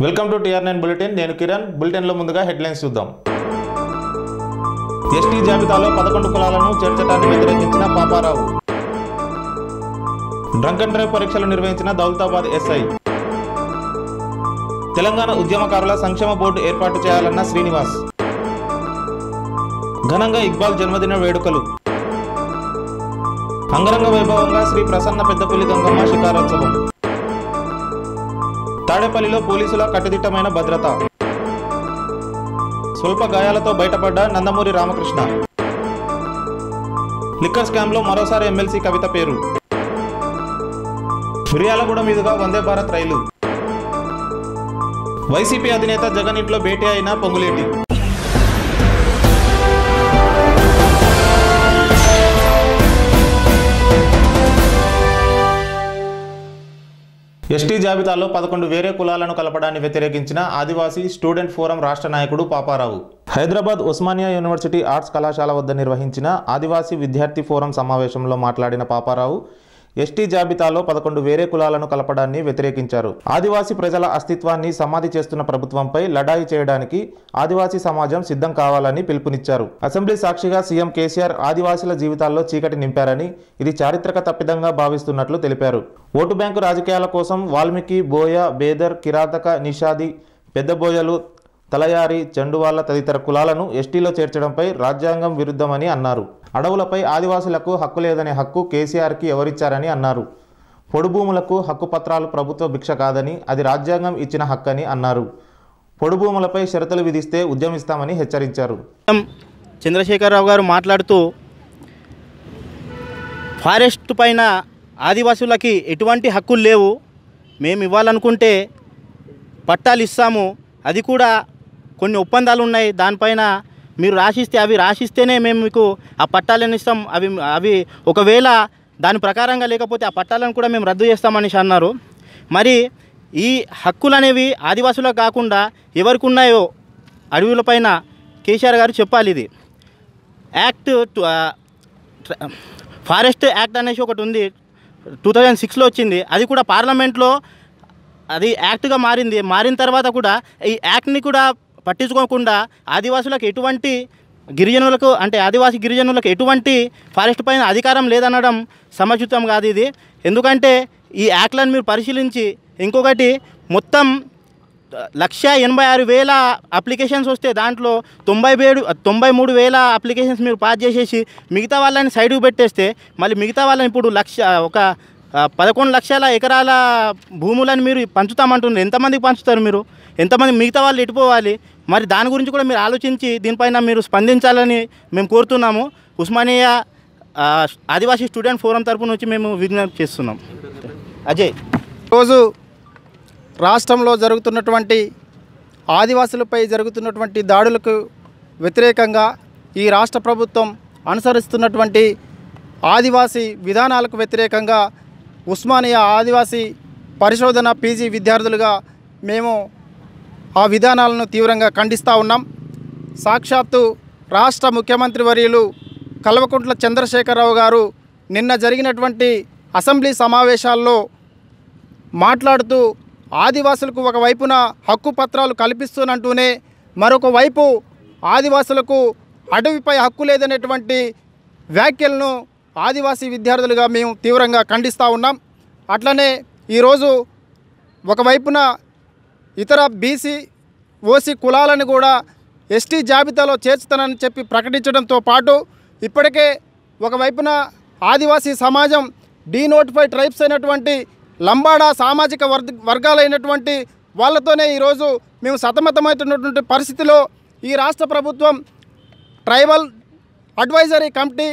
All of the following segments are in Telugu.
Welcome to TR nine bulletin నేను కిరణ్ బులెటిన్లో ముందుగా హెడ్లైన్స్ చూద్దాం ఎస్టీ జాబితాలో పదకొండు కులాలను చేర్చడాన్ని వ్యతిరేకించిన పాపారావు డ్రంక్ అండ్ డ్రైవ్ పరీక్షలు నిర్వహించిన దౌలతాబాద్ ఎస్ఐ తెలంగాణ ఉద్యమకారుల సంక్షేమ బోర్డు ఏర్పాటు చేయాలన్న శ్రీనివాస్ ఘనంగా ఇక్బాల్ జన్మదిన వేడుకలు అంగరంగ వైభవంగా శ్రీ ప్రసన్న పెద్దపల్లి గంగమ్మ శిఖారోత్సవం తాడేపల్లిలో పోలీసుల కట్టుదిట్టమైన భద్రత స్వల్ప గాయాలతో బయటపడ్డ నందమూరి రామకృష్ణ లిక్కర్ స్కామ్లో మరోసారి ఎమ్మెల్సీ కవిత పేరు మిర్యాలగూడ మీదుగా వందే భారత్ రైలు వైసీపీ అధినేత జగన్ ఇంట్లో భేటీ అయిన పొంగులేటి ఎస్టీ జాబితాలో పదకొండు వేరే కులాలను కలపడాన్ని వ్యతిరేకించిన ఆదివాసీ స్టూడెంట్ ఫోరం రాష్ట్ర నాయకుడు పాపారావు హైదరాబాద్ ఉస్మానియా యూనివర్సిటీ ఆర్ట్స్ కళాశాల వద్ద నిర్వహించిన ఆదివాసీ విద్యార్థి ఫోరం సమావేశంలో మాట్లాడిన పాపారావు ఎస్టీ జాబితాలో పదకొండు వేరే కులాలను కలపడాన్ని వ్యతిరేకించారు ఆదివాసీ ప్రజల అస్తిత్వాన్ని సమాధి చేస్తున్న ప్రభుత్వంపై లడాయి చేయడానికి ఆదివాసీ సమాజం సిద్ధం కావాలని పిలుపునిచ్చారు అసెంబ్లీ సాక్షిగా సీఎం కేసీఆర్ ఆదివాసీల జీవితాల్లో చీకటి నింపారని ఇది చారిత్రక తప్పిదంగా భావిస్తున్నట్లు తెలిపారు ఓటు బ్యాంకు రాజకీయాల కోసం వాల్మీకి బోయ బేదర్ కిరాతక నిషాది పెద్దబోయలు తలయారి చండువాళ్ల తదితర కులాలను ఎస్టీలో చేర్చడంపై రాజ్యాంగం విరుద్ధమని అన్నారు అడవులపై ఆదివాసులకు హక్కు లేదనే హక్కు కేసీఆర్కి ఎవరిచ్చారని అన్నారు పొడు భూములకు హక్కు పత్రాలు ప్రభుత్వ భిక్ష కాదని అది రాజ్యాంగం ఇచ్చిన హక్కని అన్నారు పొడు భూములపై షరతులు విధిస్తే ఉద్యమిస్తామని హెచ్చరించారు ఎం చంద్రశేఖరరావు గారు మాట్లాడుతూ ఫారెస్ట్ పైన ఆదివాసులకి ఎటువంటి హక్కులు లేవు మేము ఇవ్వాలనుకుంటే పట్టాలు ఇస్తాము అది కూడా కొన్ని ఒప్పందాలు ఉన్నాయి దానిపైన మీరు రాసిస్తే అవి రాసిస్తేనే మేము మీకు ఆ పట్టాలను ఇస్తాం అవి అవి ఒకవేళ దాని ప్రకారంగా లేకపోతే ఆ పట్టాలను కూడా మేము రద్దు చేస్తామనేసి అన్నారు మరి ఈ హక్కులు అనేవి ఆదివాసులకు కాకుండా ఎవరికి ఉన్నాయో అడవులపైన కేసీఆర్ గారు చెప్పాలి ఇది యాక్ట్ టు- ఆ, ట్ర- ఫారెస్ట్ యాక్ట్ అనేసి ఒకటి ఉంది టూ థౌజండ్ సిక్స్లో వచ్చింది అది కూడా పార్లమెంట్లో అది యాక్ట్గా మారింది మారిన తర్వాత కూడా ఈ యాక్ట్ని కూడా పట్టించుకోకుండా ఆదివాసులకు ఎటువంటి గిరిజనులకు అంటే ఆదివాసీ గిరిజనులకు ఎటువంటి ఫారెస్ట్ పైన అధికారం లేదనడం సముచితం కాదు ఇది ఎందుకంటే ఈ యాక్ట్లను మీరు పరిశీలించి ఇంకొకటి మొత్తం లక్ష ఎనభై ఆరు వేల అప్లికేషన్స్ వస్తే దాంట్లో తొంభై ఏడు తొంభై మూడు వేల అప్లికేషన్స్ మీరు పాస్ చేసేసి మిగతా వాళ్ళని సైడ్కి పెట్టేస్తే మళ్ళీ మిగతా వాళ్ళని ఇప్పుడు లక్ష ఒక ఆ, పదకొండు లక్షల ఎకరాల భూములను మీరు పంచుతామంటున్నారు ఎంతమందికి పంచుతారు మీరు ఎంతమంది మిగతా వాళ్ళు ఎటుపోవాలి మరి దాని గురించి కూడా మీరు ఆలోచించి దీనిపైన మీరు స్పందించాలని మేము కోరుతున్నాము ఉస్మానియా ఆ, ఆదివాసీ స్టూడెంట్ ఫోరం తరపు నుంచి మేము విజ్ఞప్తి చేస్తున్నాం అజయ్ రోజు రాష్ట్రంలో జరుగుతున్నటువంటి ఆదివాసులపై జరుగుతున్నటువంటి దాడులకు వ్యతిరేకంగా ఈ రాష్ట్ర ప్రభుత్వం అనుసరిస్తున్నటువంటి ఆదివాసీ విధానాలకు వ్యతిరేకంగా ఉస్మానియా ఆదివాసీ పరిశోధన పీజీ విద్యార్థులుగా మేము ఆ విధానాలను తీవ్రంగా ఖండిస్తూ ఉన్నాం సాక్షాత్తు రాష్ట్ర ముఖ్యమంత్రి వర్యులు కల్వకుంట్ల చంద్రశేఖరరావు గారు నిన్న జరిగినటువంటి అసెంబ్లీ సమావేశాల్లో మాట్లాడుతూ ఆదివాసులకు ఒకవైపున హక్కు పత్రాలు కల్పిస్తున్నట్టునే మరొక వైపు ఆదివాసులకు అడవిపై హక్కు లేదనేటువంటి వ్యాఖ్యలను ఆదివాసీ విద్యార్థులుగా మేము తీవ్రంగా ఖండిస్తూ ఉన్నాం అట్లనే ఈరోజు ఒకవైపున ఇతర బీసీ ఓసీ కులాలను కూడా ఎస్టీ జాబితాలో చేర్చుతానని చెప్పి ప్రకటించడంతో పాటు ఇప్పటికే ఒకవైపున ఆదివాసీ సమాజం డీనోటిఫైడ్ ట్రైబ్స్ అయినటువంటి లంబాడా సామాజిక వర్గ వర్గాలైనటువంటి వాళ్ళతోనే ఈరోజు మేము సతమతమవుతున్నటువంటి పరిస్థితిలో ఈ రాష్ట్ర ప్రభుత్వం ట్రైబల్ అడ్వైజరీ కమిటీ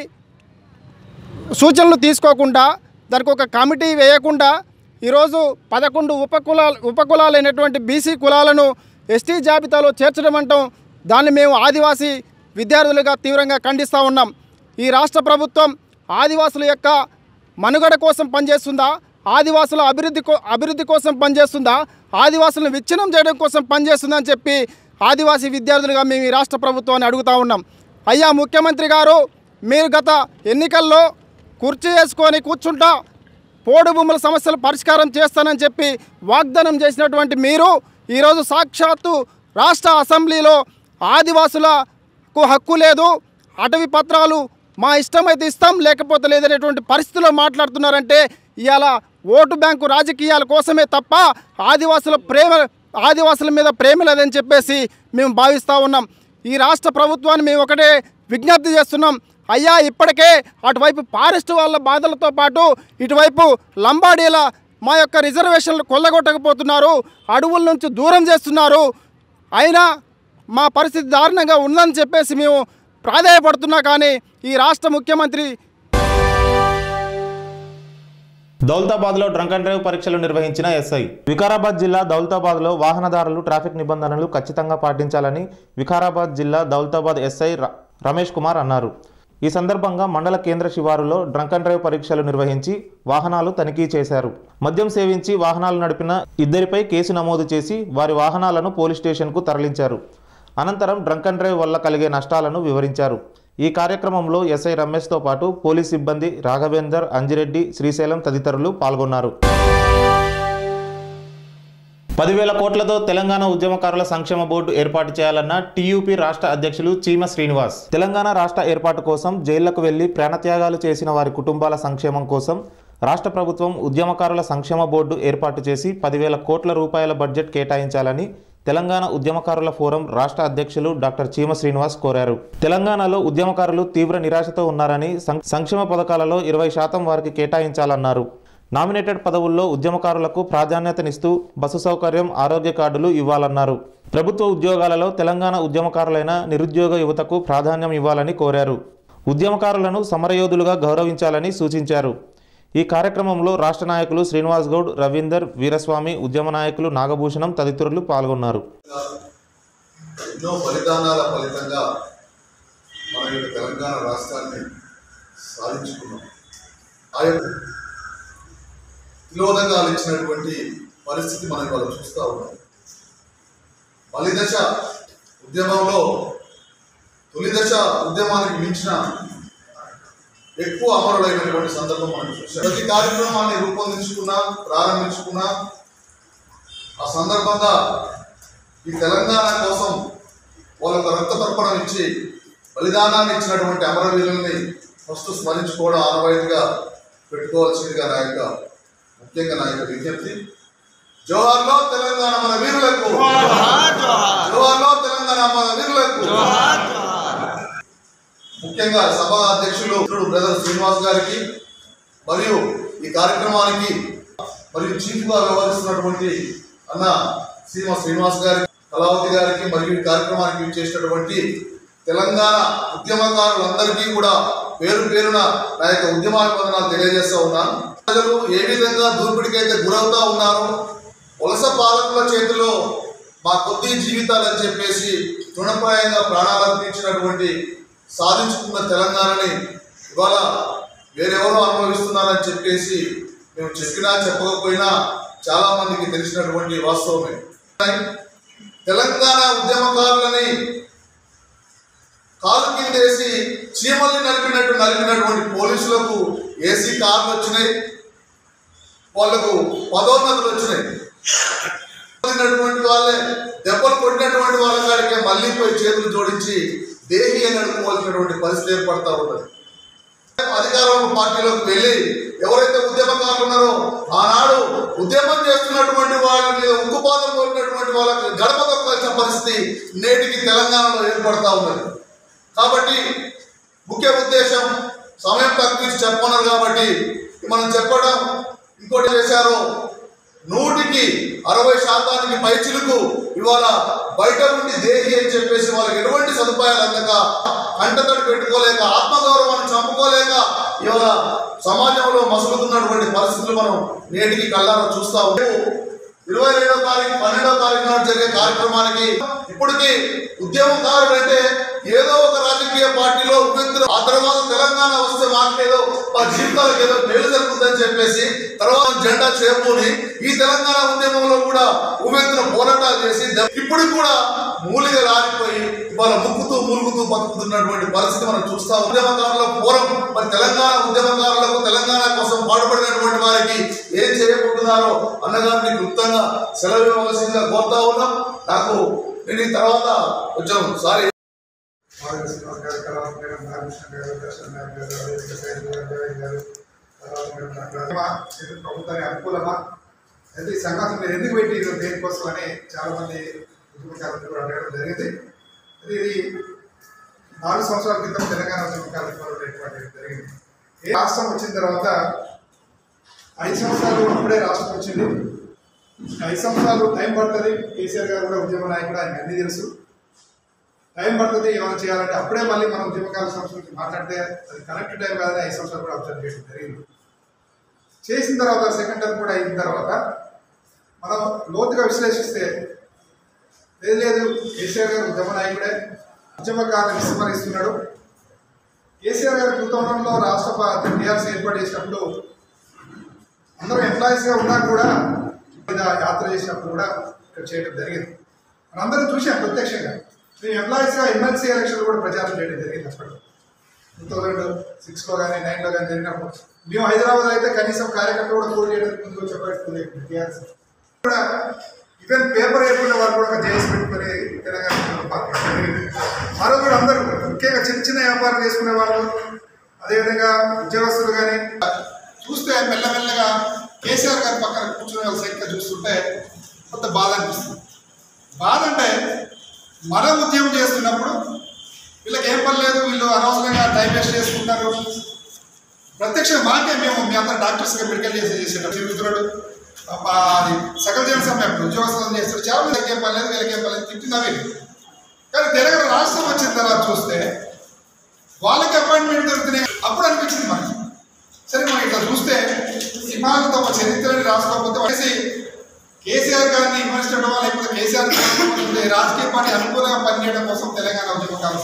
సూచనలు తీసుకోకుండా దానికి ఒక కమిటీ వేయకుండా ఈరోజు పదకొండు ఉపకులాలు ఉపకులాలైనటువంటి బీసీ కులాలను ఎస్టీ జాబితాలో చేర్చడం అంటాం దాన్ని మేము ఆదివాసీ విద్యార్థులుగా తీవ్రంగా ఖండిస్తూ ఉన్నాం ఈ రాష్ట్ర ప్రభుత్వం ఆదివాసుల యొక్క మనుగడ కోసం పనిచేస్తుందా ఆదివాసుల అభివృద్ధి కో అభివృద్ధి కోసం పనిచేస్తుందా ఆదివాసులను విచ్ఛిన్నం చేయడం కోసం పనిచేస్తుందని చెప్పి ఆదివాసీ విద్యార్థులుగా మేము ఈ రాష్ట్ర ప్రభుత్వాన్ని అడుగుతా ఉన్నాం అయ్యా ముఖ్యమంత్రి గారు మీరు గత ఎన్నికల్లో కుర్చీ వేసుకొని కూర్చుంటా పోడు భూముల సమస్యలు పరిష్కారం చేస్తానని చెప్పి వాగ్దానం చేసినటువంటి మీరు ఈరోజు సాక్షాత్తు రాష్ట్ర అసెంబ్లీలో ఆదివాసులకు హక్కు లేదు అటవీ పత్రాలు మా ఇష్టమైతే ఇస్తాం లేకపోతే లేదనేటువంటి పరిస్థితిలో మాట్లాడుతున్నారంటే ఇవాళ ఓటు బ్యాంకు రాజకీయాల కోసమే తప్ప ఆదివాసుల ప్రేమ ఆదివాసుల మీద ప్రేమ లేదని చెప్పేసి మేము భావిస్తూ ఉన్నాం ఈ రాష్ట్ర ప్రభుత్వాన్ని మేము ఒకటే విజ్ఞప్తి చేస్తున్నాం అయ్యా ఇప్పటికే అటువైపు ఫారెస్ట్ వాళ్ళ బాధలతో పాటు ఇటువైపు లంబాడీల మా యొక్క రిజర్వేషన్లు కొల్లగొట్టకపోతున్నారు అడవుల నుంచి దూరం చేస్తున్నారు అయినా మా పరిస్థితి దారుణంగా ఉందని చెప్పేసి మేము ప్రాధాయపడుతున్నా కానీ ఈ రాష్ట్ర ముఖ్యమంత్రి దౌలతాబాద్లో డ్రంక్ అండ్ డ్రైవ్ పరీక్షలు నిర్వహించిన ఎస్ఐ వికారాబాద్ జిల్లా దౌలతాబాద్లో వాహనదారులు ట్రాఫిక్ నిబంధనలు ఖచ్చితంగా పాటించాలని వికారాబాద్ జిల్లా దౌలతాబాద్ ఎస్ఐ ర- రమేష్ కుమార్ అన్నారు ఈ సందర్భంగా మండల కేంద్ర శివారులో డ్రంక్ అండ్ డ్రైవ్ పరీక్షలు నిర్వహించి వాహనాలు తనిఖీ చేశారు మద్యం సేవించి వాహనాలు నడిపిన ఇద్దరిపై కేసు నమోదు చేసి వారి వాహనాలను పోలీస్ స్టేషన్కు తరలించారు అనంతరం డ్రంక్ అండ్ డ్రైవ్ వల్ల కలిగే నష్టాలను వివరించారు ఈ కార్యక్రమంలో ఎస్ఐ రమేష్తో పాటు పోలీస్ సిబ్బంది రాఘవేందర్ అంజిరెడ్డి శ్రీశైలం తదితరులు పాల్గొన్నారు పదివేల కోట్లతో తెలంగాణ ఉద్యమకారుల సంక్షేమ బోర్డు ఏర్పాటు చేయాలన్న టీయూపీ రాష్ట్ర అధ్యక్షులు చీమ శ్రీనివాస్ తెలంగాణ రాష్ట్ర ఏర్పాటు కోసం జైళ్లకు వెళ్లి ప్రాణత్యాగాలు చేసిన వారి కుటుంబాల సంక్షేమం కోసం రాష్ట్ర ప్రభుత్వం ఉద్యమకారుల సంక్షేమ బోర్డు ఏర్పాటు చేసి పదివేల కోట్ల రూపాయల బడ్జెట్ కేటాయించాలని తెలంగాణ ఉద్యమకారుల ఫోరం రాష్ట్ర అధ్యక్షులు డాక్టర్ చీమ శ్రీనివాస్ కోరారు తెలంగాణలో ఉద్యమకారులు తీవ్ర నిరాశతో ఉన్నారని సం- సంక్షేమ పథకాలలో ఇరవై శాతం వారికి కేటాయించాలన్నారు నామినేటెడ్ పదవుల్లో ఉద్యమకారులకు ప్రాధాన్యతనిస్తూ బస్సు సౌకర్యం ఆరోగ్య కార్డులు ఇవ్వాలన్నారు ప్రభుత్వ ఉద్యోగాలలో తెలంగాణ ఉద్యమకారులైన నిరుద్యోగ యువతకు ప్రాధాన్యం ఇవ్వాలని కోరారు ఉద్యమకారులను సమరయోధులుగా గౌరవించాలని సూచించారు ఈ కార్యక్రమంలో రాష్ట్ర నాయకులు శ్రీనివాస్ గౌడ్ రవీందర్ వీరస్వామి ఉద్యమ నాయకులు నాగభూషణం తదితరులు పాల్గొన్నారు ఎన్నో బలిదానాల ఫలితంగా మన యొక్క తెలంగాణ రాష్ట్రాన్ని సాధించుకున్నాం ఆ యొక్క తిలోదకాలు ఇచ్చినటువంటి పరిస్థితి మనం ఇవాళ చూస్తూ ఉన్నాం బలిదశ ఉద్యమంలో తొలి దశ ఉద్యమానికి మించిన ఎక్కువ అమరులైనటువంటి సందర్భం మనం చూసాం ప్రతి కార్యక్రమాన్ని రూపొందించుకున్నా ప్రారంభించుకున్నా ఆ సందర్భంగా ఈ తెలంగాణ కోసం వాళ్ళకు రక్త తర్పణం ఇచ్చి బలిదానాన్ని ఇచ్చినటువంటి అమరవీరుల్ని ఫస్ట్ స్మరించుకోవడం ఆనవాయితీగా పెట్టుకోవాల్సిందిగా నా యొక్క ముఖ్యంగా నా యొక్క విజ్ఞప్తి జోహార్లో తెలంగాణ మన వీరులకు జోహార్లో తెలంగాణ మన వీరులకు ముఖ్యంగా సభ అధ్యక్షులు బ్రదర్ శ్రీనివాస్ గారికి మరియు ఈ కార్యక్రమానికి మరియు చీఫ్ గా వ్యవహరిస్తున్నటువంటి అన్న శ్రీమ శ్రీనివాస్ గారికి కళావతి గారికి మరియు ఈ కార్యక్రమానికి చేసినటువంటి తెలంగాణ ఉద్యమకారులందరికీ కూడా పేరు పేరున నా యొక్క ఉద్యమాభివందనాలు తెలియజేస్తా ఉన్నాను ప్రజలు ఏ విధంగా దూర్పిడికైతే గురవుతా ఉన్నారు వలస పాలకుల చేతిలో మా కొద్ది జీవితాలని చెప్పేసి తృణప్రాయంగా ప్రాణాలు అర్పించినటువంటి సాధించుకున్న తెలంగాణని ఇవాళ వేరెవరో అనుభవిస్తున్నారని చెప్పేసి మేము చెప్పినా చెప్పకపోయినా చాలా మందికి తెలిసినటువంటి వాస్తవమే తెలంగాణ ఉద్యమకారులని కాలు కిందేసి చీమల్ని నలిపినట్టు నలిపినటువంటి పోలీసులకు ఏసీ కార్లు వచ్చినాయి వాళ్ళకు పదోన్నతులు వచ్చినాయి కొట్టినటువంటి వాళ్ళే దెబ్బలు కొట్టినటువంటి వాళ్ళ కాడికే మళ్ళీ పోయి చేతులు జోడించి దేహి అని అనుకోవాల్సినటువంటి పరిస్థితి ఏర్పడతా ఉన్నది అధికారం పార్టీలోకి వెళ్ళి ఎవరైతే ఉద్యమకారులు ఉన్నారో ఆనాడు ఉద్యమం చేస్తున్నటువంటి వాళ్ళ మీద ఉక్కుపాదం కోరినటువంటి వాళ్ళకి గడప దొక్కాల్సిన పరిస్థితి నేటికి తెలంగాణలో ఏర్పడతా ఉన్నది కాబట్టి ముఖ్య ఉద్దేశం సమయం తక్కువ ఇచ్చి చెప్పన్నారు కాబట్టి మనం చెప్పడం ఇంకోటి చేశారు నూటికి అరవై శాతానికి పైచిలుకు ఇవాళ బయట నుండి దేహి అని చెప్పేసి వాళ్ళకి ఎటువంటి సదుపాయాలు అందక కంటతడి పెట్టుకోలేక ఆత్మగౌరవాన్ని చంపుకోలేక ఇవాళ సమాజంలో మసులుతున్నటువంటి పరిస్థితులు మనం నేటికి కళ్ళారా చూస్తా ఉంటాం ఇరవై రెండో తారీఖు పన్నెండో తారీఖు నాడు జరిగే కార్యక్రమానికి ఇప్పటికీ ఉద్యమకారుడు అంటే ఏదో ఒక రాజకీయ పార్టీలో ఉపెత్తులు ఆ తర్వాత తెలంగాణ వస్తే మాకేదో మా జీవితాలకు ఏదో మేలు జరుగుతుందని చెప్పేసి తర్వాత జెండా చేరుకొని ఈ తెలంగాణ ఉద్యమంలో కూడా ఉపెత్తున పోరాటాలు చేసి ద- ఇప్పుడు కూడా మూలిగా రాలిపోయి ఇవాళ ముక్కుతూ మూలుగుతూ బతుకుతున్నటువంటి పరిస్థితి మనం చూస్తాం ఉద్యమకారుల పూర్వం మరి తెలంగాణ ఉద్యమకారులకు తెలంగాణ తెలంగాణ కోసం పాటుపడినటువంటి వారికి ఏం చేయబోతున్నారో అన్నగారిని క్లుప్తంగా సెలవు ఇవ్వవలసిందిగా కోరుతా ఉన్నాం నాకు నేను ఈ తర్వాత కొంచెం సారీ ఆదివాసీ కార్యక్రమాలు మేడం నాగకృష్ణ గారు దర్శన్ నాయక్ గారు అదేవిధంగా సైద్ గారు జవహర్ గారు తర్వాత మేడం డాక్టర్ ఇది ప్రభుత్వానికి అనుకూలమా అయితే ఈ సంఘటన మీరు ఎందుకు పెట్టి దేనికోసం అని చాలా మంది ఉద్యమకారులు కూడా అడగడం జరిగింది అయితే ఇది నాలుగు సంవత్సరాల క్రితం తెలంగాణ ఉద్యమకారులు పోరాడేటువంటి జరిగింది ఈ రాష్ట్రం వచ్చిన తర్వాత ఐదు సంవత్సరాలు అప్పుడే రాష్ట్రం వచ్చింది ఐదు సంవత్సరాలు టైం పడుతుంది కేసీఆర్ గారు కూడా ఉద్యమ నాయకుడు ఆయనకు అన్ని తెలుసు టైం పడుతుంది ఏమైనా చేయాలంటే అప్పుడే మళ్ళీ మనం ఉద్యమకాల సంస్థ గురించి మాట్లాడితే అది కరెక్ట్ టైం కాదని ఐదు సంవత్సరాలు కూడా అబ్జర్వ్ చేయడం జరిగింది చేసిన తర్వాత సెకండ్ టైం కూడా అయిన తర్వాత మనం లోతుగా విశ్లేషిస్తే లేదు లేదు కేసీఆర్ గారు ఉద్యమ నాయకుడే ఉద్యమకాలను విస్మరిస్తున్నాడు కేసీఆర్ గారు టూ థౌజండ్లో రాష్ట్ర టీఆర్సీ ఏర్పాటు చేసినప్పుడు అందరూ ఎంప్లాయీస్గా ఉన్నా కూడా మీద యాత్ర చేసినప్పుడు కూడా ఇక్కడ చేయడం జరిగింది మనందరం చూసాం ప్రత్యక్షంగా మేము ఎంప్లాయీస్గా ఎమ్మెల్సీ ఎలక్షన్ కూడా ప్రచారం చేయడం జరిగింది అప్పుడు టూ థౌజండ్ సిక్స్లో కానీ నైన్లో కానీ జరిగినప్పుడు మేము హైదరాబాద్ అయితే కనీసం కార్యకర్త కూడా పోటీ చేయడానికి ముందు చెప్పబడుతుంది టీఆర్సీ కూడా ఈవెన్ పేపర్ వేసుకునే వాళ్ళు కూడా ఒక జేఎస్ పెట్టుకొని తెలంగాణ పాల్గొనడం మరో కూడా అందరూ ముఖ్యంగా చిన్న చిన్న వ్యాపారం చేసుకునే వాళ్ళు అదేవిధంగా ఉద్యోగస్తులు కానీ చూస్తే మెల్లమెల్లగా కేసీఆర్ గారి పక్కన కూర్చునే వాళ్ళ సంఖ్య చూస్తుంటే కొంత బాధ అనిపిస్తుంది బాధ అంటే మనం ఉద్యమం చేస్తున్నప్పుడు వీళ్ళకి ఏం పని లేదు వీళ్ళు అనవసరంగా టైం వేస్ట్ చేసుకుంటారు ప్రత్యక్ష మాకే మేము మీ అందరు డాక్టర్స్గా మెడికల్ చేసి చేసేటప్పుడు తిరుగుతున్నాడు ఆ, అది సకల జన సమయం ఉద్యోగస్తులు చేస్తారు చాలా మందికి ఏం పని లేదు వీళ్ళకి ఏం పని లేదు తిట్టినవి కానీ తెలంగాణ రాష్ట్రం వచ్చిన తర్వాత చూస్తే వాళ్ళకి అపాయింట్మెంట్ దొరుకుతున్నాయి అప్పుడు అనిపించింది మనకి సరే మనం ఇట్లా చూస్తే హిమాలయ తమ చరిత్రని రాసుకోకపోతే వచ్చేసి కేసీఆర్ గారిని విమర్శించడం లేకపోతే కేసీఆర్ గారిని రాజకీయ పార్టీ అనుకూలంగా పనిచేయడం కోసం తెలంగాణ ఉద్యమకాల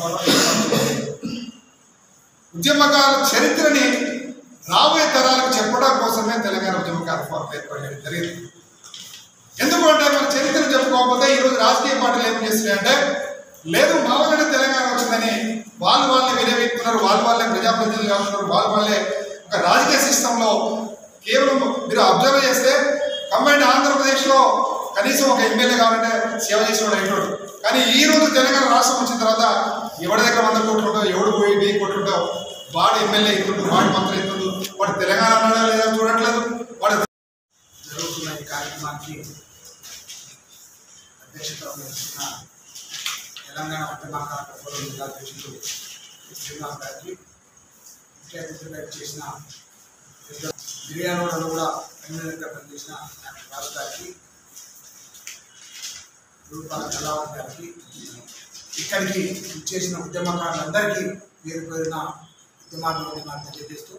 ఉద్యమకాల చరిత్రని రాబోయే తరాలకు చెప్పడం కోసమే తెలంగాణ ఉద్యమకాల ఫోరం ఏర్పడడం జరిగింది ఎందుకంటే మన చరిత్ర చెప్పుకోకపోతే ఈరోజు రాజకీయ పార్టీలు ఏం చేస్తున్నాయంటే లేదు మా వల్లనే తెలంగాణ వచ్చిందని వాళ్ళు వాళ్ళే వినియోగిస్తున్నారు వాళ్ళు వాళ్ళే ప్రజాప్రతినిధులు కాస్తున్నారు వాళ్ళు వాళ్ళే ఒక రాజకీయ సిస్టంలో కేవలం మీరు అబ్జర్వ్ చేస్తే కంబైండ్ ఆంధ్రప్రదేశ్లో కనీసం ఒక ఎమ్మెల్యే కావాలంటే సేవ చేసేవాడు అయినోడు కానీ ఈ రోజు తెలంగాణ రాష్ట్రం వచ్చిన తర్వాత ఎవరి దగ్గర వంద కోట్లు ఉండవు ఎవడు పోయి వెయ్యి కోట్లు ఉండవు వాడు ఎమ్మెల్యే ఇస్తుండు వాడు మంత్రి ఇస్తుండు వాడు తెలంగాణ అన్నాడా లేదా చూడట్లేదు వాడు జరుగుతున్న ఈ కార్యక్రమానికి అధ్యక్షత వహిస్తున్న తెలంగాణ ఉద్యమకారుల ఫోరం జిల్లా అధ్యక్షులు శ్రీనివాస్ గారికి ముఖ్య అతిథిగా చేసిన మిర్యాలగూడలో కూడా ఎమ్మెల్యేగా పనిచేసిన డాక్టర్ రాజు గారికి రూపాల కళావతి గారికి ఇక్కడికి ఇచ్చేసిన ఉద్యమకారులందరికీ పేరు పేరున ఉద్యమాభివృద్ధి తెలియజేస్తూ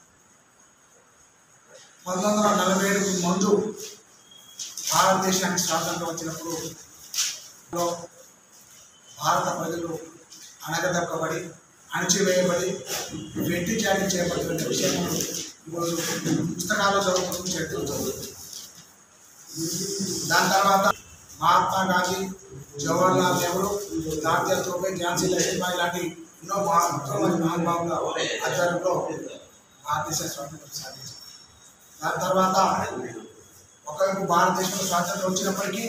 పంతొమ్మిది వందల నలభై ఏడుకు ముందు భారతదేశానికి స్వాతంత్రం వచ్చినప్పుడు లో భారత ప్రజలు అణగదొక్కబడి అణచివేయబడి వెట్టి చాటి చేపట్టిన విషయం ఈరోజు పుస్తకాల్లో చదువుతున్న చరిత్ర చదువుతుంది దాని తర్వాత మహాత్మా గాంధీ జవహర్లాల్ నెహ్రూ తాత్య తోపే ఝాన్సీ లక్ష్మీబాయి లాంటి ఎన్నో మహా ఎంతోమంది మహానుభావుల ఆధ్వర్యంలో భారతదేశ స్వాతంత్రం సాధించింది దాని తర్వాత ఒకవైపు భారతదేశంలో స్వాతంత్రం వచ్చినప్పటికీ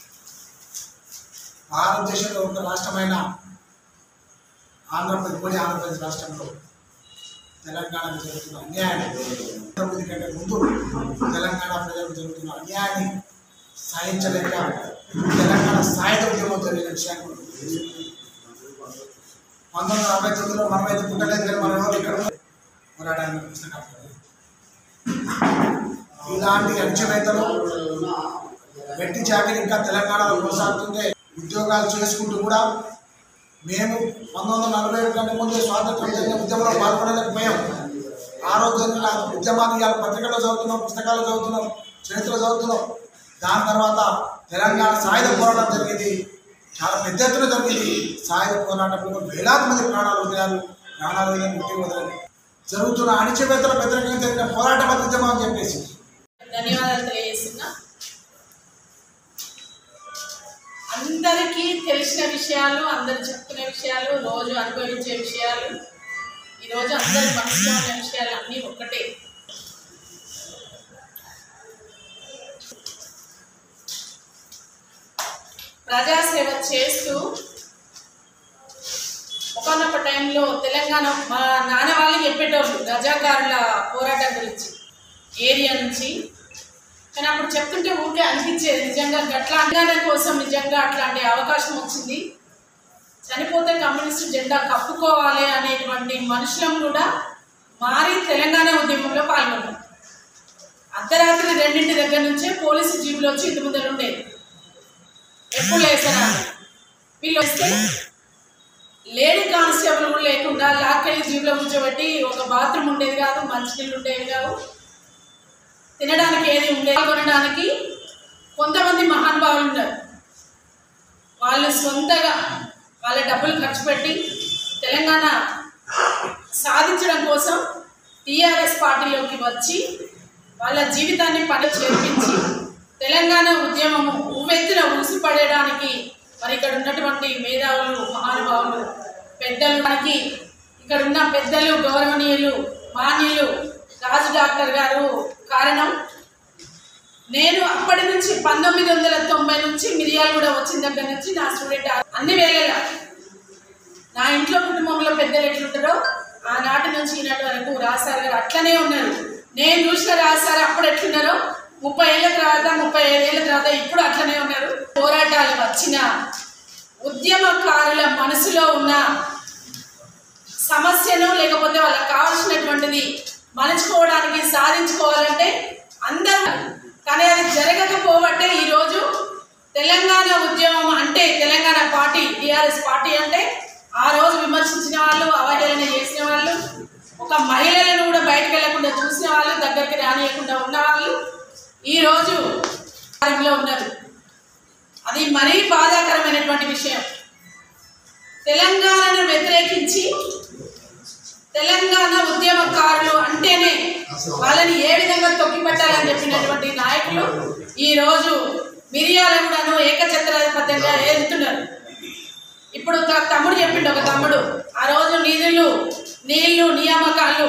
భారతదేశంలో ఒక రాష్ట్రమైన ఆంధ్రప్రదేశ్ ఉమ్మడి ఆంధ్రప్రదేశ్ రాష్ట్రంలో తెలంగాణకు జరుగుతున్న అన్యాయాన్ని ఆంధ్రప్రదేశ్ కంటే ముందు తెలంగాణ ప్రజలకు జరుగుతున్న అన్యాయాన్ని సహించలేక తెలంగాణ సాయుధ ఉద్యమం జరిగిన విషయాన్ని మనం తెలుసు. పంతొమ్మిది వందల అరవై తొమ్మిదిలో మనమైతే పుట్టలేదు కానీ మన ఎవరు ఇక్కడ పోరాటానికి పుస్తకాలు ఇలాంటి అణచివేతలు వెట్టి చాకరీ ఇంకా తెలంగాణలో కొనసాగుతుంటే ఉద్యోగాలు చేసుకుంటూ కూడా మేము పంతొమ్మిది వందల నలభై ఏడు కంటే ముందు స్వాతంత్రం జరిగిన ఉద్యమంలో పాల్గొనలేకపోయాం ఆ రోజు జరిగిన ఉద్యమాన్ని ఇవాళ పత్రికల్లో చదువుతున్నాం పుస్తకాల్లో చదువుతున్నాం చరిత్ర చదువుతున్నాం దాని తర్వాత తెలంగాణ సాయుధ పోరాటం జరిగింది చాలా పెద్ద ఎత్తున జరిగింది సాయుధ పోరాటంలో వేలాది మంది ప్రాణాలు వదిలారు ప్రాణాలు వదిలేని ముట్టి వదిలేదు జరుగుతున్న అణచివేతల వ్యతిరేకంగా జరిగిన పోరాటం అది ఉద్యమం అని చెప్పేసి ధన్యవాదాలు తెలియజేస్తున్నా అందరికీ తెలిసిన విషయాలు అందరు చెప్పుకునే విషయాలు రోజు అనుభవించే విషయాలు ఈరోజు అందరి మనసులో ఉన్న విషయాలు అన్నీ ఒక్కటే ప్రజాసేవ చేస్తూ ఒకనొక టైంలో తెలంగాణ మా నాన్న వాళ్ళు చెప్పేటోళ్ళు రజాకారుల పోరాటం గురించి ఏరియా నుంచి కానీ అప్పుడు చెప్తుంటే ఊరికే అనిపించేది నిజంగా అట్లాంటి కోసం నిజంగా అట్లాంటి అవకాశం వచ్చింది చనిపోతే కమ్యూనిస్ట్ జెండా కప్పుకోవాలి అనేటువంటి మనుషులం కూడా మారి తెలంగాణ ఉద్యమంలో పాల్గొన్నాం అర్ధరాత్రి రెండింటి దగ్గర నుంచే పోలీసు జీబులు వచ్చి ఇంటి ముందర ఉండేది ఎప్పుడు లేసారా వీళ్ళు వస్తే లేడీ కానిస్టేబుల్ కూడా లేకుండా లాక్కెళ్ళి జీబులో కూర్చోబెట్టి ఒక బాత్రూమ్ ఉండేది కాదు మంచినీళ్ళు ఉండేవి కావు తినడానికి ఏది ఉండేది కొనడానికి కొంతమంది మహానుభావులు ఉన్నారు వాళ్ళు సొంతగా వాళ్ళ డబ్బులు ఖర్చు పెట్టి తెలంగాణ సాధించడం కోసం టీఆర్ఎస్ పార్టీలోకి వచ్చి వాళ్ళ జీవితాన్ని పని చేర్పించి తెలంగాణ ఉద్యమము ఉవ్వెత్తున ఊసిపడేయడానికి మరి ఇక్కడ ఉన్నటువంటి మేధావులు మహానుభావులు పెద్దలు మనకి ఇక్కడ ఉన్న పెద్దలు గౌరవనీయులు మాన్యులు రాజు డాక్టర్ గారు కారణం నేను అప్పటి నుంచి పంతొమ్మిది వందల తొంభై నుంచి మిరియాలగూడ వచ్చిన దగ్గర నుంచి నా స్టూడెంట్ అన్ని వేళలా నా ఇంట్లో కుటుంబంలో పెద్దలు ఎట్లుంటారో ఆనాటి నుంచి ఈనాటి వరకు రాసారు గారు అట్లనే ఉన్నారు నేను చూసిన రాసారు అప్పుడు ఎట్లున్నారో ముప్పై ఏళ్ళ తర్వాత ముప్పై ఐదేళ్ల తర్వాత ఇప్పుడు అట్లనే ఉన్నారు పోరాటాలు వచ్చిన ఉద్యమకారుల మనసులో ఉన్న సమస్యను లేకపోతే వాళ్ళకి కావాల్సినటువంటిది మలుచుకోవడానికి సాధించుకోవాలంటే అందరూ కానీ అది జరగకపోబట్టే ఈరోజు తెలంగాణ ఉద్యమం అంటే తెలంగాణ పార్టీ టీఆర్ఎస్ పార్టీ అంటే ఆ రోజు విమర్శించిన వాళ్ళు అవహేళన చేసిన వాళ్ళు ఒక మహిళలను కూడా బయటకు వెళ్లకుండా చూసిన వాళ్ళు దగ్గరికి రానియకుండా ఉన్న వాళ్ళు ఈరోజు అధికారంలో ఉన్నారు అది మరీ బాధాకరమైనటువంటి విషయం తెలంగాణను వ్యతిరేకించి తెలంగాణ ఉద్యమకారులు అంటేనే వాళ్ళని ఏ విధంగా తొక్కిపెట్టాలని చెప్పినటువంటి నాయకులు ఈ రోజు మిరియాలగూడను ఏకఛత్రాధిపత్యంగా ఏలుతున్నారు ఇప్పుడు ఒక తమ్ముడు చెప్పిండు ఒక తమ్ముడు ఆ రోజు నిధులు నీళ్లు నియామకాలు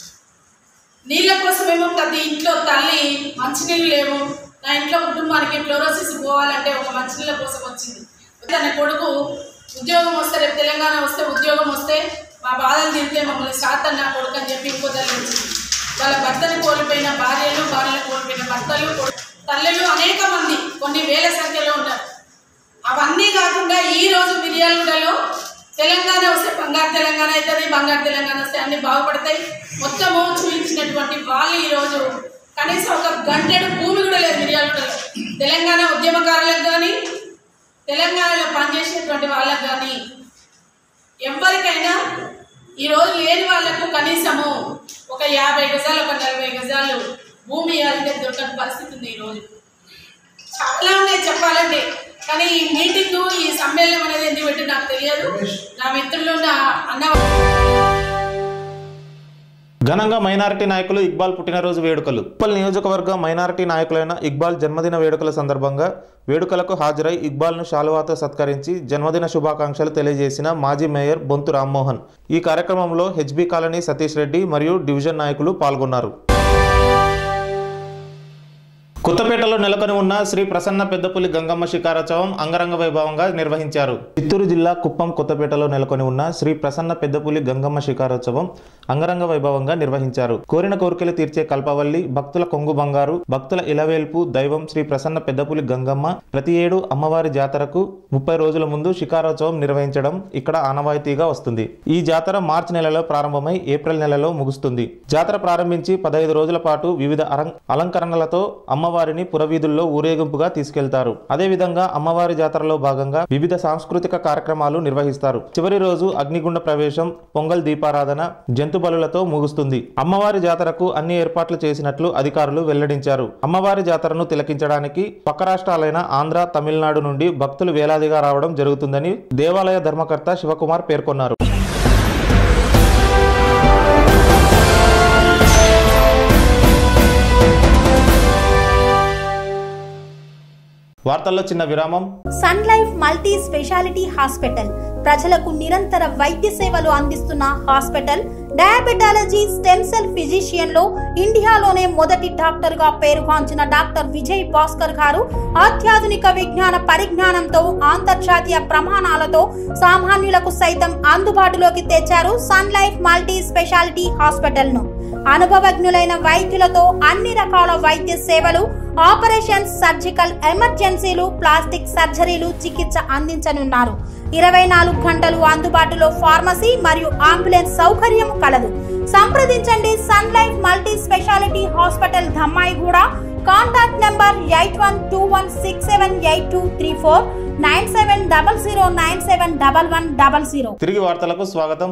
నీళ్ళ కోసమేమో ప్రతి ఇంట్లో తల్లి మంచినీళ్ళు లేవు నా ఇంట్లో కుటుంబానికి ఫ్లోరోసిస్ పోవాలంటే ఒక మంచినీళ్ళ కోసం వచ్చింది తన కొడుకు ఉద్యోగం వస్తే రేపు తెలంగాణ వస్తే ఉద్యోగం వస్తే మా బాధలు తింటే మమ్మల్ని శాతం నా కొడుకు అని చెప్పి ఇంకో తల్లి వచ్చింది వాళ్ళ భర్తని కోల్పోయిన భార్యలు భార్యలు కోల్పోయిన భర్తలు కొడు- తల్లులు అనేక మంది కొన్ని వేల సంఖ్యలో ఉన్నారు అవన్నీ కాకుండా ఈ రోజు మిర్యాలగూడలో తెలంగాణ వస్తే బంగారు తెలంగాణ అవుతుంది బంగారు తెలంగాణ వస్తే అన్ని బాగుపడతాయి మొత్తము చూపించినటువంటి వాళ్ళు ఈ రోజు కనీసం ఒక గంటెడు భూమి కూడా లేదు మిర్యాలగూడలో తెలంగాణ ఉద్యమకారులకు కానీ తెలంగాణలో పనిచేసేటువంటి వాళ్ళకు కానీ ఎవరికైనా ఈ రోజు లేని వాళ్ళకు కనీసము ఒక యాభై గజాలు ఒక నలభై గజాలు భూమి ఇవ్వాలంటే దొరకని పరిస్థితి ఉంది ఈరోజు చాలా ఉన్నాయి చెప్పాలంటే కానీ ఈ మీటింగ్ ఈ సమ్మేళనం అనేది ఎందుకు పెట్టి నాకు తెలియదు నా మిత్రులు నా అన్న ఘనంగా మైనారిటీ నాయకులు ఇక్బాల్ పుట్టినరోజు వేడుకలు ఉప్పల్ నియోజకవర్గ మైనారిటీ నాయకులైన ఇక్బాల్ జన్మదిన వేడుకల సందర్భంగా వేడుకలకు హాజరై ఇక్బాల్ను శాలువాతో సత్కరించి జన్మదిన శుభాకాంక్షలు తెలియజేసిన మాజీ మేయర్ బొంతు రామ్మోహన్ ఈ కార్యక్రమంలో హెచ్బి కాలనీ సతీష్ రెడ్డి మరియు డివిజన్ నాయకులు పాల్గొన్నారు కొత్తపేటలో నెలకొని ఉన్న శ్రీ ప్రసన్న పెద్దపులి గంగమ్మ శిఖారోత్సవం అంగరంగ వైభవంగా నిర్వహించారు చిత్తూరు జిల్లా కుప్పం కొత్తపేటలో నెలకొని ఉన్న శ్రీ ప్రసన్న పెద్దపులి గంగమ్మ శిఖారోత్సవం అంగరంగ వైభవంగా నిర్వహించారు కోరిన కోరికలు తీర్చే కల్పవల్లి భక్తుల కొంగు బంగారు భక్తుల ఇలవేల్పు దైవం శ్రీ ప్రసన్న పెద్దపులి గంగమ్మ ప్రతి ఏడు అమ్మవారి జాతరకు ముప్పై రోజుల ముందు శిఖారోత్సవం నిర్వహించడం ఇక్కడ ఆనవాయితీగా వస్తుంది ఈ జాతర మార్చి నెలలో ప్రారంభమై ఏప్రిల్ నెలలో ముగుస్తుంది జాతర ప్రారంభించి పదహైదు రోజుల పాటు వివిధ అరం- అలంకరణలతో అమ్మవారిని పురవీధుల్లో ఊరేగింపుగా తీసుకెళ్తారు అదేవిధంగా అమ్మవారి జాతరలో భాగంగా వివిధ సాంస్కృతిక కార్యక్రమాలు నిర్వహిస్తారు చివరి రోజు అగ్నిగుండ ప్రవేశం పొంగల్ దీపారాధన జంతు బలులతో ముగుస్తుంది అమ్మవారి జాతరకు అన్ని ఏర్పాట్లు చేసినట్లు అధికారులు వెల్లడించారు అమ్మవారి జాతరను తిలకించడానికి పక్క రాష్ట్రాలైన ఆంధ్ర తమిళనాడు నుండి భక్తులు వేలాదిగా రావడం జరుగుతుందని దేవాలయ ధర్మకర్త శివకుమార్ పేర్కొన్నారు వార్తల్లో చిన్న విరామం sun life multi speciality hospital ప్రజలకు నిరంతర వైద్య సేవలు అందిస్తున్న hospital diabetology stem cell physician లో ఇండియాలోనే మొదటి డాక్టర్ గా పేరుగాంచిన డాక్టర్ విజయ్ భాస్కర్ గారు అత్యాధునిక విజ్ఞాన పరిజ్ఞానంతో అంతర్జాతీయ ప్రమాణాలతో సామాన్యులకు సైతం అందుబాటులోకి తెచ్చారు sun life multi speciality hospital ను అనుభవజ్ఞులైన వైద్యులతో అన్ని రకాల వైద్య సేవలు ఆపరేషన్స్ సర్జికల్ ఎమర్జెన్సీలు ప్లాస్టిక్ సర్జరీలు చికిత్స అందించనున్నారు ఇరవై నాలుగు గంటలు అందుబాటులో ఫార్మసీ మరియు అంబులెన్స్ సౌకర్యం కలదు సంప్రదించండి sun life multi speciality hospital Dammaiguda contact number eight one two one six seven eight two three four nine seven double zero nine seven double one double zero తిరిగి వార్తలకు స్వాగతం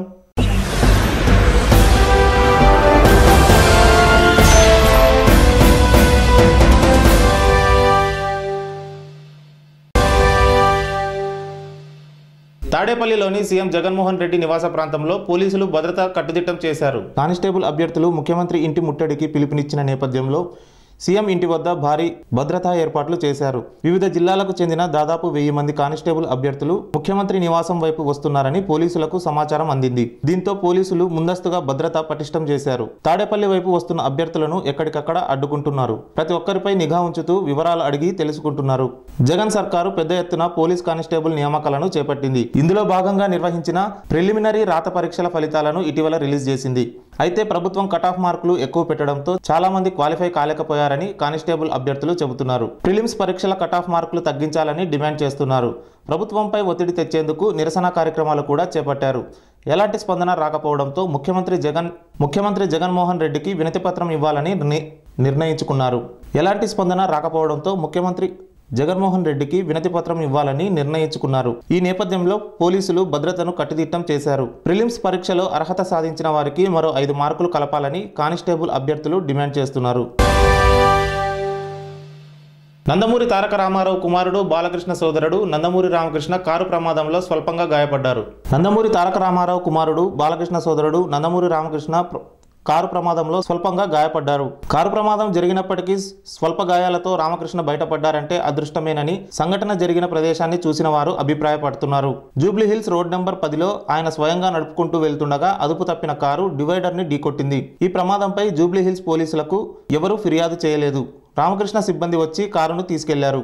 తాడేపల్లిలోని సీఎం జగన్మోహన్ రెడ్డి నివాస ప్రాంతంలో పోలీసులు భద్రత కట్టుదిట్టం చేశారు కానిస్టేబుల్ అభ్యర్థులు ముఖ్యమంత్రి ఇంటి ముట్టడికి పిలుపునిచ్చిన నేపథ్యంలో సీఎం ఇంటి వద్ద భారీ భద్రతా ఏర్పాట్లు చేశారు వివిధ జిల్లాలకు చెందిన దాదాపు వెయ్యి మంది కానిస్టేబుల్ అభ్యర్థులు ముఖ్యమంత్రి నివాసం వైపు వస్తున్నారని పోలీసులకు సమాచారం అందింది దీంతో పోలీసులు ముందస్తుగా భద్రత పటిష్టం చేశారు తాడేపల్లి వైపు వస్తున్న అభ్యర్థులను ఎక్కడికక్కడ అడ్డుకుంటున్నారు ప్రతి ఒక్కరిపై నిఘా ఉంచుతూ వివరాలు అడిగి తెలుసుకుంటున్నారు జగన్ సర్కారు పెద్ద ఎత్తున పోలీస్ కానిస్టేబుల్ నియామకాలను చేపట్టింది ఇందులో భాగంగా నిర్వహించిన ప్రిలిమినరీ రాత పరీక్షల ఫలితాలను ఇటీవల రిలీజ్ చేసింది అయితే ప్రభుత్వం కటాఫ్ మార్కులు ఎక్కువ పెట్టడంతో చాలా మంది క్వాలిఫై కాలేకపోయారని కానిస్టేబుల్ అభ్యర్థులు చెబుతున్నారు ప్రిలిమ్స్ పరీక్షల కటాఫ్ మార్కులు తగ్గించాలని డిమాండ్ చేస్తున్నారు ప్రభుత్వంపై ఒత్తిడి తెచ్చేందుకు నిరసన కార్యక్రమాలు కూడా చేపట్టారు ఎలాంటి స్పందన రాకపోవడంతో ముఖ్యమంత్రి జగన్ ముఖ్యమంత్రి జగన్మోహన్ రెడ్డికి వినతిపత్రం ఇవ్వాలని నిర్ణయి- నిర్ణయించుకున్నారు ఎలాంటి స్పందన రాకపోవడంతో ముఖ్యమంత్రి జగన్మోహన్ రెడ్డికి వినతి పత్రం ఇవ్వాలని నిర్ణయించుకున్నారు ఈ నేపథ్యంలో పోలీసులు భద్రతను కట్టుదిట్టం చేశారు ప్రిలిమ్స్ పరీక్షలో అర్హత సాధించిన వారికి మరో ఐదు మార్కులు కలపాలని కానిస్టేబుల్ అభ్యర్థులు డిమాండ్ చేస్తున్నారు నందమూరి తారక రామారావు కుమారుడు బాలకృష్ణ సోదరుడు నందమూరి రామకృష్ణ కారు ప్రమాదంలో స్వల్పంగా గాయపడ్డారు నందమూరి తారక రామారావు కుమారుడు బాలకృష్ణ సోదరుడు నందమూరి రామకృష్ణ ప్ర- కారు ప్రమాదంలో స్వల్పంగా గాయపడ్డారు కారు ప్రమాదం జరిగినప్పటికీ స్వల్ప గాయాలతో రామకృష్ణ బయటపడ్డారంటే అదృష్టమేనని సంఘటన జరిగిన ప్రదేశాన్ని చూసిన వారు అభిప్రాయపడుతున్నారు జూబ్లీ హిల్స్ రోడ్ నెంబర్ పదిలో ఆయన స్వయంగా నడుపుకుంటూ వెళ్తుండగా అదుపు తప్పిన కారు డివైడర్ ని ఢీకొట్టింది ఈ ప్రమాదంపై జూబ్లీ హిల్స్ పోలీసులకు ఎవరూ ఫిర్యాదు చేయలేదు రామకృష్ణ సిబ్బంది వచ్చి కారును తీసుకెళ్లారు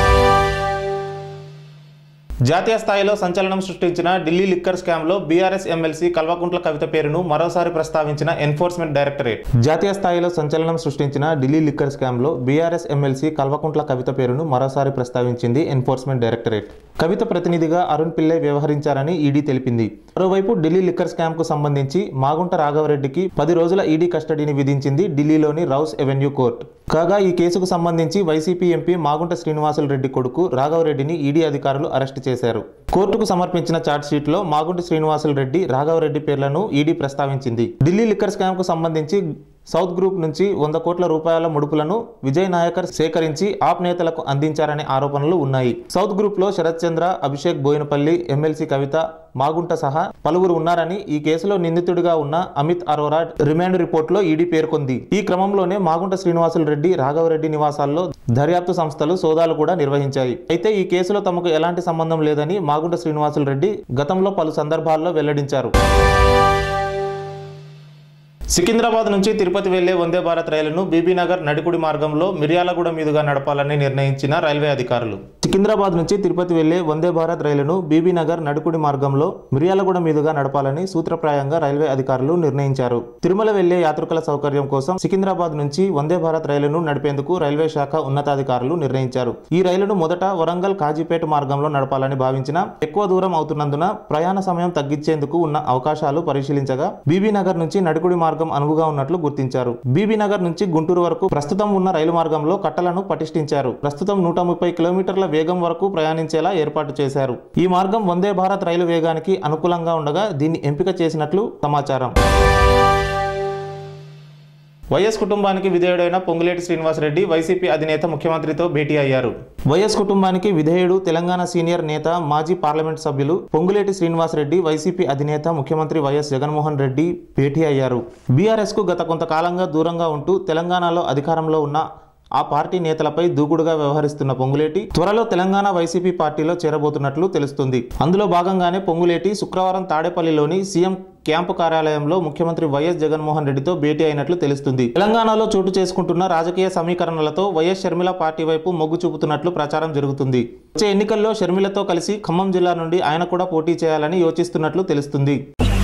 జాతీయ స్థాయిలో సంచలనం సృష్టించిన ఢిల్లీ లిక్కర్ స్కామ్లో బీఆర్ఎస్ ఎమ్మెల్సీ కల్వకుంట్ల కవిత పేరును మరోసారి ప్రస్తావించిన ఎన్ఫోర్స్మెంట్ డైరెక్టరేట్ జాతీయ స్థాయిలో సంచలనం సృష్టించిన ఢిల్లీ లిక్కర్ స్కామ్లో బీఆర్ఎస్ ఎమ్మెల్సీ కల్వకుంట్ల కవిత పేరును మరోసారి ప్రస్తావించింది ఎన్ఫోర్స్మెంట్ డైరెక్టరేట్ కవిత ప్రతినిధిగా అరుణ్ పిల్లై వ్యవహరించారని ఈడీ తెలిపింది మరోవైపు ఢిల్లీ లిక్కర్ స్కామ్ కు సంబంధించి మాగుంట రాఘవరెడ్డికి పది రోజుల ఈడీ కస్టడీని విధించింది ఢిల్లీలోని రౌస్ ఎవెన్యూ కోర్టు కాగా ఈ కేసుకు సంబంధించి వైసీపీ ఎంపీ మాగుంట శ్రీనివాసులు రెడ్డి కొడుకు రాఘవరెడ్డిని ఈడీ అధికారులు అరెస్టు చేశారు కోర్టుకు సమర్పించిన ఛార్జ్ షీట్ లో మాగుంట శ్రీనివాసులు రెడ్డి రాఘవరెడ్డి పేర్లను ఈడీ ప్రస్తావించింది ఢిల్లీ లిక్కర్ స్కామ్ కు సంబంధించి సౌత్ గ్రూప్ నుంచి వంద కోట్ల రూపాయల ముడుపులను విజయ్ నాయకర్ సేకరించి ఆప్ నేతలకు అందించారనే ఆరోపణలు ఉన్నాయి సౌత్ గ్రూప్ లో శరత్ చంద్ర అభిషేక్ బోయినపల్లి ఎమ్మెల్సీ కవిత మాగుంట సహా పలువురు ఉన్నారని ఈ కేసులో నిందితుడిగా ఉన్న అమిత్ అరోరా రిమాండ్ రిపోర్టులో ఈడీ పేర్కొంది ఈ క్రమంలోనే మాగుంట శ్రీనివాసులు రెడ్డి రాఘవరెడ్డి నివాసాల్లో దర్యాప్తు సంస్థలు సోదాలు కూడా నిర్వహించాయి అయితే ఈ కేసులో తమకు ఎలాంటి సంబంధం లేదని మాగుంట శ్రీనివాసులు రెడ్డి గతంలో పలు సందర్భాల్లో వెల్లడించారు సికింద్రాబాద్ నుంచి తిరుపతి వెళ్లే వందే భారత్ రైలును బీబీనగర్ నడికుడి మార్గంలో మిర్యాలగూడ మీదుగా నడపాలని నిర్ణయించిన రైల్వే అధికారులు సికింద్రాబాద్ నుంచి తిరుపతి వెళ్లే వందే భారత్ రైలును బీబీనగర్ నడుకుడి మార్గంలో మిర్యాలగూడ మీదుగా నడపాలని సూత్రప్రాయంగా రైల్వే అధికారులు నిర్ణయించారు తిరుమల వెళ్లే యాత్రికుల సౌకర్యం కోసం సికింద్రాబాద్ నుంచి వందే భారత్ రైలును నడిపేందుకు రైల్వే శాఖ ఉన్నతాధికారులు నిర్ణయించారు ఈ రైలును మొదట వరంగల్ కాజీపేట మార్గంలో నడపాలని భావించిన ఎక్కువ దూరం అవుతున్నందున ప్రయాణ సమయం తగ్గించేందుకు ఉన్న అవకాశాలు పరిశీలించగా బీబీ నగర్ నుంచి నడుకుడి మార్గం అనువుగా ఉన్నట్లు గుర్తించారు బీబీ నగర్ నుంచి గుంటూరు వరకు ప్రస్తుతం ఉన్న రైలు మార్గంలో కట్టలను పటిష్ఠించారు ప్రస్తుతం నూట ముప్పై కిలోమీటర్ల వేగం వరకు ప్రయాణించేలా ఏర్పాటు చేశారు ఈ మార్గం వందే భారత్ రైలు వేగానికి అనుకూలంగా ఉండగా దీన్ని ఎంపిక చేసినట్లు సమాచారం వైఎస్ కుటుంబానికి విధేయుడైన పొంగులేటి శ్రీనివాసరెడ్డి వైసీపీ అధినేత ముఖ్యమంత్రితో భేటీ అయ్యారు వైఎస్ కుటుంబానికి విధేయుడు తెలంగాణ సీనియర్ నేత మాజీ పార్లమెంట్ సభ్యులు పొంగులేటి శ్రీనివాసరెడ్డి వైసీపీ అధినేత ముఖ్యమంత్రి వైఎస్ జగన్మోహన్ రెడ్డి భేటీ అయ్యారు బీఆర్ఎస్ కు గత కొంతకాలంగా దూరంగా ఉంటూ తెలంగాణలో అధికారంలో ఉన్న ఆ పార్టీ నేతలపై దూకుడుగా వ్యవహరిస్తున్న పొంగులేటి త్వరలో తెలంగాణ వైసీపీ పార్టీలో చేరబోతున్నట్లు తెలుస్తుంది అందులో భాగంగానే పొంగులేటి శుక్రవారం తాడేపల్లిలోని సీఎం క్యాంపు కార్యాలయంలో ముఖ్యమంత్రి వైఎస్ జగన్మోహన్ రెడ్డితో భేటీ అయినట్లు తెలుస్తుంది తెలంగాణలో చోటు చేసుకుంటున్న రాజకీయ సమీకరణలతో వైఎస్ షర్మిల పార్టీ వైపు మొగ్గు చూపుతున్నట్లు ప్రచారం జరుగుతుంది వచ్చే ఎన్నికల్లో షర్మిలతో కలిసి ఖమ్మం జిల్లా నుండి ఆయన కూడా పోటీ చేయాలని యోచిస్తున్నట్లు తెలుస్తుంది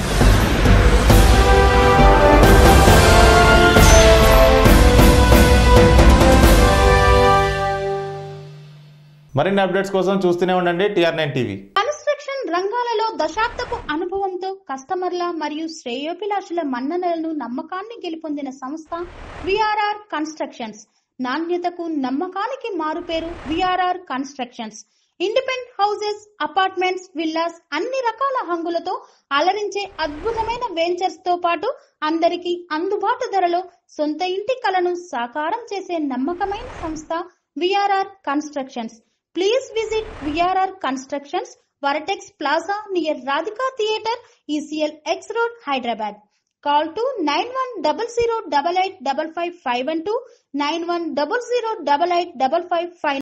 మరిన్ని అప్డేట్స్ కోసం చూస్తూనే ఉండండి టీఆర్ నైన్ టీవీ కన్స్ట్రక్షన్ రంగాలలో దశాబ్దపు అనుభవంతో కస్టమర్ల మరియు శ్రేయోభిలాషుల మన్ననలను నమ్మకాన్ని గెలుపొందిన సంస్థ విఆర్ఆర్ కన్స్ట్రక్షన్స్ నాణ్యతకు నమ్మకానికి మారుపేరు VRR constructions independent houses apartments villas అన్ని రకాల హంగులతో అలరించే అద్భుతమైన వెంచర్స్ తో పాటు అందరికీ అందుబాటు ధరలో సొంత ఇంటి కలను సాకారం చేసే నమ్మకమైన సంస్థ VRR constructions please visit VRR constructions Vertex plaza near Radhika theatre ECIL X road Hyderabad call to nine one double zero double eight double five five one two nine one double zero double eight double five five